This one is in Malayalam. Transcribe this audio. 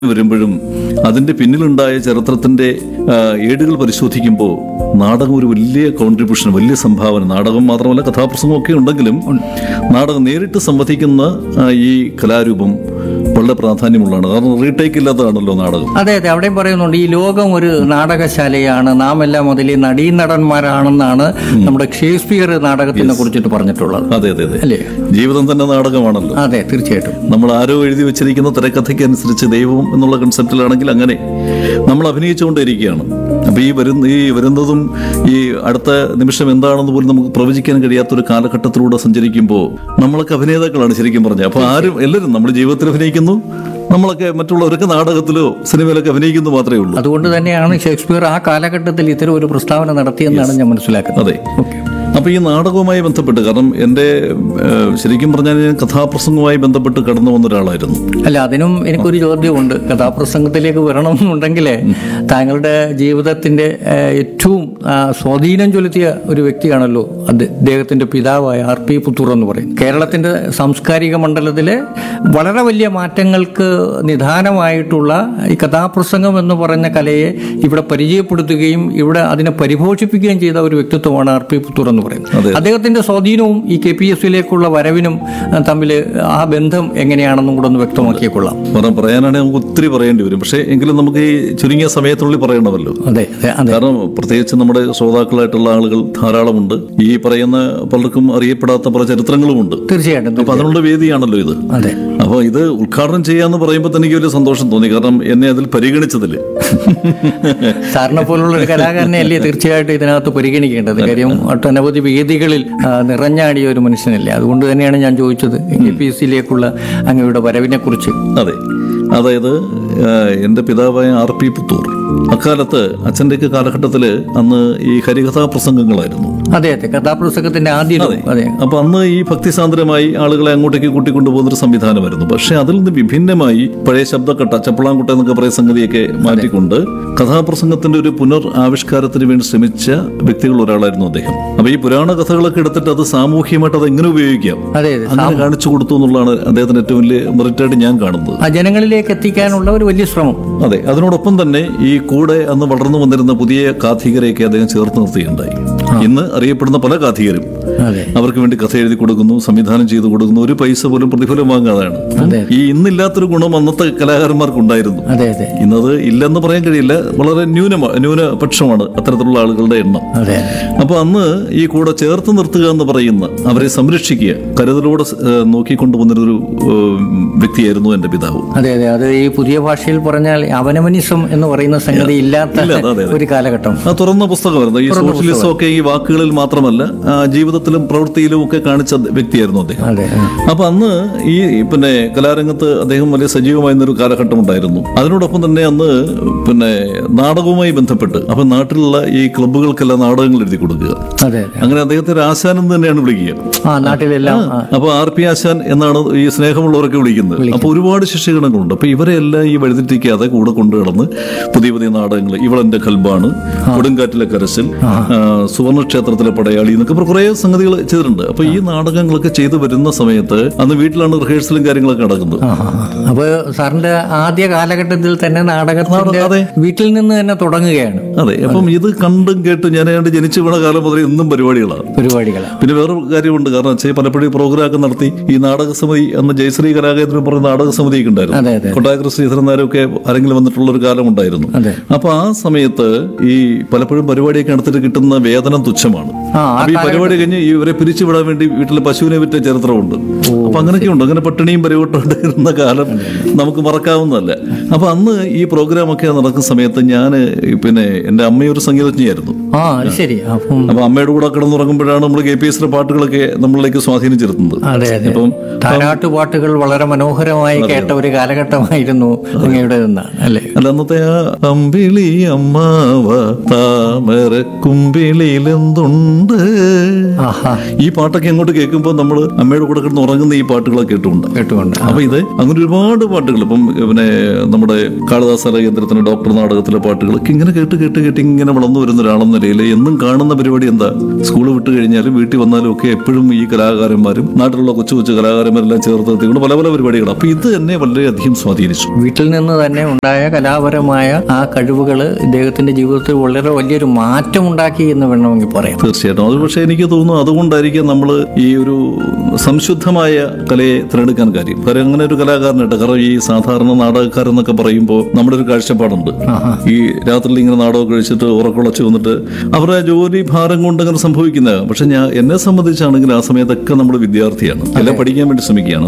വരുമ്പോഴും അതിന്റെ പിന്നിലുണ്ടായ ചരിത്രത്തിന്റെ ആ, ഏടുകൾ പരിശോധിക്കുമ്പോൾ നാടകം ഒരു വലിയ കോൺട്രിബ്യൂഷൻ വലിയ സംഭാവന നാടകം മാത്രമല്ല കഥാപ്രസംഗം ഒക്കെ ഉണ്ടെങ്കിലും നാടകം നേരിട്ട് സംവദിക്കുന്ന ആ, ഈ കലാരൂപം വളരെ പ്രാധാന്യമുള്ളതാണ് കാരണം റീടേക്ക് ഇല്ലാത്തതാണല്ലോ നാടകം അതെ അതെ അവിടെയും പറയുന്നുണ്ട് ഈ ലോകം ഒരു നാടകശാലയാണ് നാം എല്ലാം അതിൽ നടീനടന്മാരാണെന്നാണ് നമ്മുടെ ഷേക്സ്പിയർ നാടകത്തിനെ കുറിച്ചിട്ട് പറഞ്ഞിട്ടുള്ളത് അതെ അതെ അതെ അല്ലേ ജീവിതം തന്നെ നാടകമാണല്ലോ അതെ തീർച്ചയായിട്ടും നമ്മൾ ആരോ എഴുതി വെച്ചിരിക്കുന്ന തിരക്കഥയ്ക്ക് അനുസരിച്ച് ദൈവം എന്നുള്ള കൺസെപ്റ്റിലാണെങ്കിൽ അങ്ങനെ നമ്മൾ അഭിനയിച്ചുകൊണ്ടിരിക്കുകയാണ് അപ്പൊ ഈ വരുന്ന ഈ വരുന്നതും ഈ അടുത്ത നിമിഷം എന്താണെന്ന് പോലും നമുക്ക് പ്രവചിക്കാൻ കഴിയാത്തൊരു കാലഘട്ടത്തിലൂടെ സഞ്ചരിക്കുമ്പോൾ നമ്മളൊക്കെ അഭിനേതാക്കളാണ് ശരിക്കും പറഞ്ഞത് അപ്പൊ ആരും എല്ലാവരും നമ്മൾ ജീവിതത്തിൽ അഭിനയിക്കുന്നു നമ്മളൊക്കെ മറ്റുള്ളവരൊക്കെ നാടകത്തിലോ സിനിമയിലൊക്കെ അഭിനയിക്കുന്നു മാത്രമേ ഉള്ളൂ അതുകൊണ്ട് തന്നെയാണ് ഷേക്സ്പിയർ ആ കാലഘട്ടത്തിൽ ഇത്തരം ഒരു പ്രസ്താവന നടത്തിയെന്നാണ് ഞാൻ മനസ്സിലാക്കുന്നത് അതെ അപ്പൊ ഈ നാടകവുമായി ബന്ധപ്പെട്ട് കാരണം എൻ്റെ ഏഹ്, ശരിക്കും പറഞ്ഞാൽ ഞാൻ കഥാപ്രസംഗവുമായി ബന്ധപ്പെട്ട് കടന്നു വന്ന ഒരാളായിരുന്നു അല്ല അതിനും എനിക്കൊരു ചോദ്യമുണ്ട് കഥാപ്രസംഗത്തിലേക്ക് വരണമെന്നുണ്ടെങ്കിൽ താങ്കളുടെ ജീവിതത്തിന്റെ ഏഹ്, ഏറ്റവും ആ, സ്വാധീനം ചെലുത്തിയ ഒരു വ്യക്തിയാണല്ലോ അത് അദ്ദേഹത്തിന്റെ പിതാവായ ആർ പി പുത്തൂർ എന്ന് പറയും കേരളത്തിന്റെ സാംസ്കാരിക മണ്ഡലത്തിലെ വളരെ വലിയ മാറ്റങ്ങൾക്ക് നിദാനമായിട്ടുള്ള ഈ കഥാപ്രസംഗം എന്ന് പറഞ്ഞ കലയെ ഇവിടെ പരിചയപ്പെടുത്തുകയും ഇവിടെ അതിനെ പരിപോഷിപ്പിക്കുകയും ചെയ്ത ഒരു വ്യക്തിത്വമാണ് ആർ പി പുത്തൂർ എന്ന് പറയുന്നത് അദ്ദേഹത്തിന്റെ സ്വാധീനവും ഈ കെ പി എസ് സിയിലേക്കുള്ള വരവിനും തമ്മിൽ ആ ബന്ധം എങ്ങനെയാണെന്നും കൂടെ ഒന്ന് വ്യക്തമാക്കിക്കൊള്ളാം പറയാൻ പറയാനാണെങ്കിൽ നമുക്ക് ഒത്തിരി പറയേണ്ടി വരും പക്ഷേ എങ്കിലും നമുക്ക് ഈ ചുരുങ്ങിയ സമയത്തിനുള്ളിൽ പറയണമല്ലോ അതെ അതെ അതെ കാരണം പ്രത്യേകിച്ച് നമ്മുടെ ശ്രോതാക്കളായിട്ടുള്ള ആളുകൾ ധാരാളമുണ്ട് ഈ പറയുന്ന പലർക്കും അറിയപ്പെടാത്ത പല ചരിത്രങ്ങളുമുണ്ട് തീർച്ചയായിട്ടും അപ്പൊ അതിനുള്ള വേദിയാണല്ലോ ഇത് അതെ അപ്പോൾ ഇത് ഉദ്ഘാടനം ചെയ്യാന്ന് പറയുമ്പോൾ തന്നെ എനിക്ക് വലിയ സന്തോഷം തോന്നി കാരണം എന്നെ അതിൽ പരിഗണിച്ചതിൽ സാറിനെ പോലുള്ള ഒരു കലാകാരനെ അല്ലേ തീർച്ചയായിട്ടും ഇതിനകത്ത് പരിഗണിക്കേണ്ടത് കാര്യം ഒട്ടനവധി വേദികളിൽ ആ, നിറഞ്ഞാടിയ ഒരു മനുഷ്യനല്ലേ അതുകൊണ്ട് തന്നെയാണ് ഞാൻ ചോദിച്ചത് കെ പി എസ് സിയിലേക്കുള്ള അങ്ങയുടെ വരവിനെ കുറിച്ച് അതെ അതായത് ആഹ്, എൻ്റെ പിതാവായ ആർ പി പുത്തൂർ അക്കാലത്ത് അച്ഛൻ്റെയൊക്കെ കാലഘട്ടത്തിൽ അന്ന് ഈ ഹരികഥാ പ്രസംഗങ്ങളായിരുന്നു അതെ അതെ കഥാപ്രസംഗത്തിന്റെ ആദ്യം അതെ അപ്പൊ അന്ന് ഈ ഭക്തിസാന്ദ്രമായി ആളുകളെ അങ്ങോട്ടേക്ക് കൂട്ടിക്കൊണ്ടുപോകുന്ന ഒരു സംവിധാനമായിരുന്നു പക്ഷെ അതിൽ നിന്ന് വിഭിന്നമായി പഴയ ശബ്ദക്കട്ട ചപ്പളാങ്കുട്ട എന്നൊക്കെ പറയുന്ന സംഗതിയൊക്കെ മാറ്റിക്കൊണ്ട് കഥാപ്രസംഗത്തിന്റെ ഒരു പുനർ ആവിഷ്കാരത്തിന് വേണ്ടി ശ്രമിച്ച വ്യക്തികൾ ഒരാളായിരുന്നു അദ്ദേഹം അപ്പൊ ഈ പുരാണ കഥകളൊക്കെ എടുത്തിട്ട് അത് സാമൂഹ്യമായിട്ട് അത് എങ്ങനെ ഉപയോഗിക്കാം അതെ അതെ അങ്ങനെ കാണിച്ചു കൊടുത്തു എന്നുള്ളതാണ് അദ്ദേഹത്തിന് ഏറ്റവും വലിയ മെറിറ്റായിട്ട് ഞാൻ കാണുന്നത് ആ ജനങ്ങളിലേക്ക് എത്തിക്കാനുള്ള ഒരു വലിയ ശ്രമം അതെ അതിനോടൊപ്പം തന്നെ ഈ കൂടെ അന്ന് വളർന്നു വന്നിരുന്ന പുതിയ കാഥികരെയൊക്കെ അദ്ദേഹം ചേർത്ത് നിർത്തുകയുണ്ടായി ഇന്ന് അറിയപ്പെടുന്ന പല കാഥികരും അതെ അവർക്ക് വേണ്ടി കഥ എഴുതി കൊടുക്കുന്നു സംവിധാനം ചെയ്തു കൊടുക്കുന്നു ഒരു പൈസ പോലും പ്രതിഫലം വാങ്ങാതാണ് അതെ. ഈ ഇന്നില്ലാത്തൊരു ഗുണം അന്നത്തെ കലാകാരന്മാർക്കുണ്ടായിരുന്നു അതെ അതെ ഇന്നത് ഇല്ലെന്ന് പറയാൻ കഴിയില്ല വളരെ ന്യൂനമ ന്യൂനപക്ഷമാണ് അത്തരത്തിലുള്ള ആളുകളുടെ എണ്ണം അതെ അപ്പൊ അന്ന് ഈ കൂടെ ചേർത്ത് നിർത്തുക എന്ന് പറയുന്ന അവരെ സംരക്ഷിക്കുക കരുതലോടെ ഏഹ്, നോക്കിക്കൊണ്ടുപോകുന്നൊരു ഏഹ്, വ്യക്തിയായിരുന്നു എന്റെ പിതാവ് അതെ അതെ അത് ഈ പുതിയ ഭാഷയിൽ പറഞ്ഞാൽ അവനമനിസം എന്ന് പറയുന്ന സംഗതി ഇല്ലാത്ത ഇല്ല, അതെ, അതെ. ഒരു കാലഘട്ടം ആ തുറന്ന പുസ്തകമായിരുന്നു ഈ സോഷ്യലിസം ഒക്കെ ഈ വാക്കുകളിൽ മാത്രമല്ല ആ, ജീവിതത്തിലും പ്രവൃത്തിയിലും ഒക്കെ കാണിച്ച വ്യക്തിയായിരുന്നു അദ്ദേഹം അതെ അപ്പൊ അന്ന് ഈ പിന്നെ കലാരംഗത്ത് അദ്ദേഹം വലിയ സജീവമായിരുന്നൊരു കാലഘട്ടം ഉണ്ടായിരുന്നു അതിനോടൊപ്പം തന്നെ അന്ന് പിന്നെ നാടകവുമായി ബന്ധപ്പെട്ട് അപ്പൊ നാട്ടിലുള്ള ഈ ക്ലബ്ബുകൾക്കെല്ലാം നാടകങ്ങൾ എഴുതി കൊടുക്കുക അതെ അതെ അങ്ങനെ അദ്ദേഹത്തെ ഒരു ആശാൻ എന്ന് തന്നെയാണ് വിളിക്കുക ആ നാട്ടിലെല്ലാം ആ, അപ്പൊ ആർ പി ആശാൻ എന്നാണ് ഈ സ്നേഹമുള്ളവരൊക്കെ വിളിക്കുന്നത് അപ്പൊ ഒരുപാട് ശിഷ്യഗണങ്ങളുണ്ട് അപ്പൊ ഇവരെല്ലാം ഈ വഴിതെറ്റിക്കാതെ കൂടെ കൊണ്ടു കിടന്ന് പുതിയ പുതിയ നാടകങ്ങൾ ഇവളെന്റെ കൽബാണ് കൊടുങ്കാറ്റിലെ കരച്ചിൽ ആ, സുവർണക്ഷേത്രത്തിലെ പടയാളി എന്നൊക്കെ ഇപ്പൊ കുറെ സംഗതികൾ ചെയ്തിട്ടുണ്ട് അപ്പൊ ഈ നാടകങ്ങളൊക്കെ ചെയ്തു വരുന്ന സമയത്ത് അന്ന് വീട്ടിലാണ് റിഹേഴ്സലും കാര്യങ്ങളൊക്കെ നടക്കുന്നത് ആ, ആ, ആ. അപ്പൊ സാറിന്റെ ആദ്യ കാലഘട്ടത്തിൽ തന്നെ നാടകത്തിന്റെ അതെ. വീട്ടിൽ നിന്ന് തന്നെ തുടങ്ങുകയാണ് അതെ അപ്പം ഇത് കണ്ടും കേട്ടും ഞാൻ ഏതാണ്ട് ജനിച്ചു വീണ കാലം മുതൽ ഇന്നും പരിപാടികളാണ് പരിപാടികൾ പിന്നെ വേറൊരു കാര്യമുണ്ട് കാരണം വെച്ചാൽ പലപ്പോഴും ഈ പ്രോഗ്രാം ഒക്കെ നടത്തി ഈ നാടക സമിതി അന്ന് ജയശ്രീ കലാകേന്ദ്രം പറയുന്ന നാടക സമിതിയൊക്കെ അതെ, ഉണ്ടായിരുന്നു അതെ. കൊട്ടായകൃ ശ്രീധരൻ നായരൊക്കെ ആരെങ്കിലും വന്നിട്ടുള്ള ഒരു കാലം ഉണ്ടായിരുന്നു അതെ അപ്പൊ ആ സമയത്ത് ഈ പലപ്പോഴും പരിപാടിയൊക്കെ നടത്തിട്ട് കിട്ടുന്ന വേതനം തുച്ഛമാണ് ആ ആ അപ്പൊ ഈ പരിപാടി കഴിഞ്ഞ് ഇവരെ പിരിച്ചുവിടാൻ വേണ്ടി വീട്ടിൽ പശുവിനെ വിറ്റ ചരിത്രമുണ്ട് അപ്പൊ അങ്ങനെയൊക്കെ ഉണ്ട് അങ്ങനെ പട്ടിണിയും പരിവട്ടോണ്ട് ഇരുന്ന കാലം നമുക്ക് മറക്കാവുന്നതല്ല അപ്പൊ അന്ന് ഈ പ്രോഗ്രാം ഒക്കെ നടക്കുന്ന സമയത്ത് ഞാൻ പിന്നെ എന്റെ അമ്മയൊരു സംഗീതജ്ഞയായിരുന്നു ആ അത് ശരി അപ്പം അപ്പൊ അമ്മയുടെ കൂടെ കിടന്നുറങ്ങുമ്പോഴാണ് നമ്മൾ കെ പി എസിന്റെ പാട്ടുകളൊക്കെ നമ്മളിലേക്ക് സ്വാധീനം ചെലുത്തുന്നത് അതെ അതെ അപ്പം താരാട്ട് പാട്ടുകൾ വളരെ മനോഹരമായി കേട്ട ഒരു കാലഘട്ടമായിരുന്നു അങ്ങയുടെ എന്നാണ് അല്ലേ അല്ല അന്നത്തെ ആ ആ അമ്പിളി അമ്മാവ താമരക്കുമ്പിളിയിലെന്തുണ്ട് ആഹാ ഈ പാട്ടൊക്കെ അങ്ങോട്ട് കേൾക്കുമ്പോൾ നമ്മൾ അമ്മയുടെ കൂടെ കിടന്ന് ഉറങ്ങുന്ന ഈ പാട്ടുകളൊക്കെ കേട്ടുകൊണ്ട് കേട്ടുകൊണ്ട് അപ്പൊ ഇത് അങ്ങനെ ഒരുപാട് പാട്ടുകൾ ഇപ്പം പിന്നെ നമ്മുടെ കാളിദാസ കേന്ദ്രത്തിന്റെ ഡോക്ടർ നാടകത്തിലെ പാട്ടുകളൊക്കെ ഇങ്ങനെ കേട്ട് കേട്ട് കേട്ട് ഇങ്ങനെ വളർന്നു വരുന്ന ഒരാളെന്ന നിലയിൽ എന്നും കാണുന്ന പരിപാടി എന്താ സ്കൂൾ വിട്ട് കഴിഞ്ഞാലും വീട്ടിൽ വന്നാലും ഒക്കെ എപ്പോഴും ഈ കലാകാരന്മാരും നാട്ടിലുള്ള കൊച്ചു കൊച്ചു കലാകാരന്മാരെല്ലാം ചേർത്ത് നിർത്തിക്കൊണ്ട് പല പല പരിപാടികൾ അപ്പൊ ഇത് എന്നെ വളരെയധികം സ്വാധീനിച്ചു വീട്ടിൽ നിന്ന് തന്നെ ഉണ്ടായ കലാപരമായ ആ കഴിവുകൾ ഇദ്ദേഹത്തിന്റെ ജീവിതത്തിൽ വളരെ വലിയൊരു മാറ്റം ഉണ്ടാക്കി എന്ന് വേണമെങ്കിൽ പറയാം തീർച്ചയായിട്ടും അത് പക്ഷേ എനിക്ക് തോന്നുന്നു അതുകൊണ്ടായിരിക്കും നമ്മൾ ഈ ഒരു സംശുദ്ധമായ കലയെ തിരഞ്ഞെടുക്കാൻ കാര്യം കാര്യം അങ്ങനെ ഒരു കലാകാരനായിട്ട് കാരണം ഈ സാധാരണ നാടകക്കാരെന്നൊക്കെ പറയുമ്പോൾ നമ്മുടെ ഒരു കാഴ്ചപ്പാടുണ്ട് ആഹാ. ഈ രാത്രിയിൽ ഇങ്ങനെ നാടകം കഴിച്ചിട്ട് ഉറക്കുളച്ച് വന്നിട്ട് അവരുടെ ജോലി ഭാരം കൊണ്ട് അങ്ങനെ സംഭവിക്കുന്നതാണ് പക്ഷെ ഞാൻ എന്നെ സംബന്ധിച്ചാണെങ്കിൽ ആ സമയത്തൊക്കെ നമ്മൾ വിദ്യാർത്ഥിയാണ് എല്ലാം പഠിക്കാൻ വേണ്ടി ശ്രമിക്കുകയാണ്